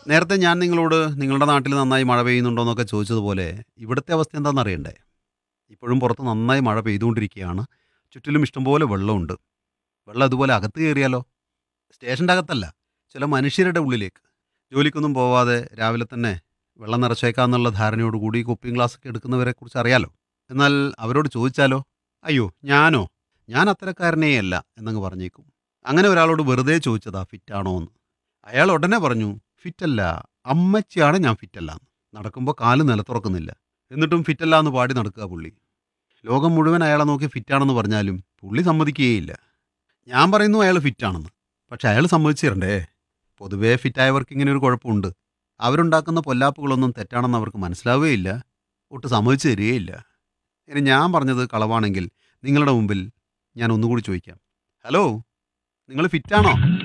നേരത്തെ ഞാൻ നിങ്ങളോട് നിങ്ങളുടെ നാട്ടിൽ നന്നായി മഴ പെയ്യുന്നുണ്ടോ എന്നൊക്കെ ചോദിച്ചതുപോലെ ഇവിടുത്തെ അവസ്ഥ എന്താണെന്ന് അറിയണ്ടേ ഇപ്പോഴും പുറത്ത് നന്നായി മഴ പെയ്തുകൊണ്ടിരിക്കുകയാണ് ചുറ്റിലും ഇഷ്ടംപോലെ വെള്ളമുണ്ട് വെള്ളം ഇതുപോലെ അകത്ത് കയറിയാലോ സ്റ്റേഷൻ്റെ അകത്തല്ല ചില മനുഷ്യരുടെ ഉള്ളിലേക്ക് ജോലിക്കൊന്നും പോവാതെ രാവിലെ തന്നെ വെള്ളം നിറച്ചേക്കാന്നുള്ള ധാരണയോടുകൂടി കുപ്പിയും ഗ്ലാസ്സൊക്കെ എടുക്കുന്നവരെ കുറിച്ച് അറിയാലോ എന്നാൽ അവരോട് ചോദിച്ചാലോ അയ്യോ ഞാനോ ഞാൻ അത്തരക്കാരനേ അല്ല എന്നങ്ങ് പറഞ്ഞേക്കും അങ്ങനെ ഒരാളോട് വെറുതെ ചോദിച്ചതാ ഫിറ്റാണോ എന്ന് അയാൾ ഉടനെ പറഞ്ഞു ഫിറ്റല്ല അമ്മച്ചിയാണ് ഞാൻ ഫിറ്റല്ല എന്ന് നടക്കുമ്പോൾ കാല് നിലത്തുറക്കുന്നില്ല എന്നിട്ടും ഫിറ്റല്ല എന്ന് പാടി നടക്കുക പുള്ളി ലോകം മുഴുവൻ അയാളെ നോക്കി ഫിറ്റാണെന്ന് പറഞ്ഞാലും പുള്ളി സമ്മതിക്കുകയില്ല ഞാൻ പറയുന്നു അയാൾ ഫിറ്റാണെന്ന് പക്ഷെ അയാൾ സമ്മതിച്ചു തരണ്ടേ പൊതുവേ ഫിറ്റായവർക്ക് ഇങ്ങനെ ഒരു കുഴപ്പമുണ്ട് അവരുണ്ടാക്കുന്ന പൊല്ലാപ്പുകളൊന്നും തെറ്റാണെന്ന് അവർക്ക് മനസ്സിലാവുകയില്ല ഒട്ട് സമ്മതിച്ചു തരികയില്ല ഇനി ഞാൻ പറഞ്ഞത് കളവാണെങ്കിൽ നിങ്ങളുടെ മുമ്പിൽ ഞാൻ ഒന്നുകൂടി ചോദിക്കാം ഹലോ നിങ്ങൾ ഫിറ്റാണോ